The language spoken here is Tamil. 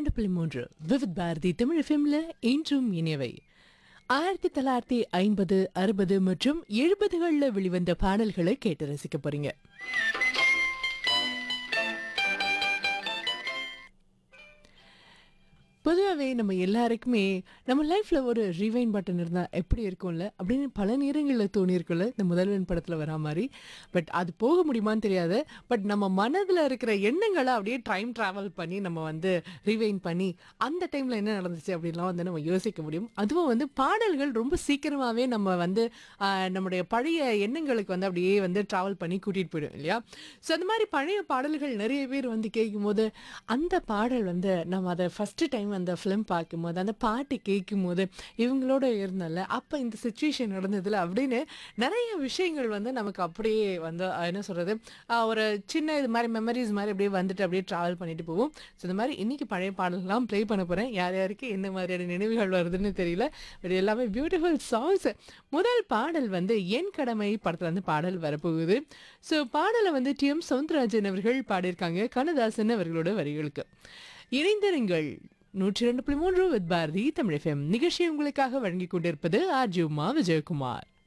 இரண்டு புள்ளி மூன்று விவித் பாரதி தமிழ் எஃப்எம்ல இன்றும் இனியவை ஆயிரத்தி தொள்ளாயிரத்தி ஐம்பது அறுபது மற்றும் எழுபதுகளில் வெளிவந்த பாடல்களை கேட்டு ரசிக்க போறீங்க பொதுவாகவே நம்ம எல்லாருக்குமே நம்ம லைஃப்பில் ஒரு ரீவைன் பட்டன் இருந்தால் எப்படி இருக்கும்ல அப்படின்னு பல நேரங்களில் தோணியிருக்கும்ல இந்த முதல்வன் படத்தில் வரா மாதிரி பட் அது போக முடியுமான்னு தெரியாது பட் நம்ம மனதில் இருக்கிற எண்ணங்களை அப்படியே டைம் ட்ராவல் பண்ணி நம்ம வந்து ரீவைன் பண்ணி அந்த டைமில் என்ன நடந்துச்சு அப்படின்லாம் வந்து நம்ம யோசிக்க முடியும் அதுவும் வந்து பாடல்கள் ரொம்ப சீக்கிரமாகவே நம்ம வந்து ஆஹ், நம்முடைய பழைய எண்ணங்களுக்கு வந்து அப்படியே வந்து ட்ராவல் பண்ணி கூட்டிகிட்டு போயிடும் இல்லையா ஸோ அந்த மாதிரி பழைய பாடல்கள் நிறைய பேர் வந்து கேட்கும்போது அந்த பாடல் வந்து நம்ம அதை ஃபஸ்ட்டு டைம் அந்த ஃபிலிம் பார்க்கும்போது அந்த பாட்டு கேட்கும்போது இவங்களோட இருந்தல அப்போ இந்த சுச்சுவேஷன் நடந்ததில்ல அப்படின்னு நிறைய விஷயங்கள் வந்து நமக்கு அப்படியே வந்து அஹ், என்ன சொல்கிறது ஒரு சின்ன இது மாதிரி மெமரிஸ் மாதிரி அப்படியே வந்துட்டு அப்படியே ட்ராவல் பண்ணிட்டு போவோம் ஸோ இந்த மாதிரி இன்னைக்கு பழைய பாடல்கள்லாம் ப்ளே பண்ண போகிறேன் யார் யாருக்கு என்ன மாதிரியான நினைவுகள் வருதுன்னு தெரியல பட் எல்லாமே பியூட்டிஃபுல் சாங்ஸ் முதல் பாடல் வந்து என் கடமை படத்துல வந்து பாடல் வரப்போகுது ஸோ பாடலை வந்து டி எம் சவுந்தரராஜன் அவர்கள் பாடியிருக்காங்க கண்ணதாசன் அவர்களோட வரிகளுக்கு இணைந்திருங்கள் நூற்றி ரெண்டு புள்ளி மூன்று வித் பாரதி தமிழ் எஃப்எம் நிகழ்ச்சி உங்களுக்காக வழங்கிக் கொண்டிருப்பது ஆர்ஜி உமா விஜயகுமார்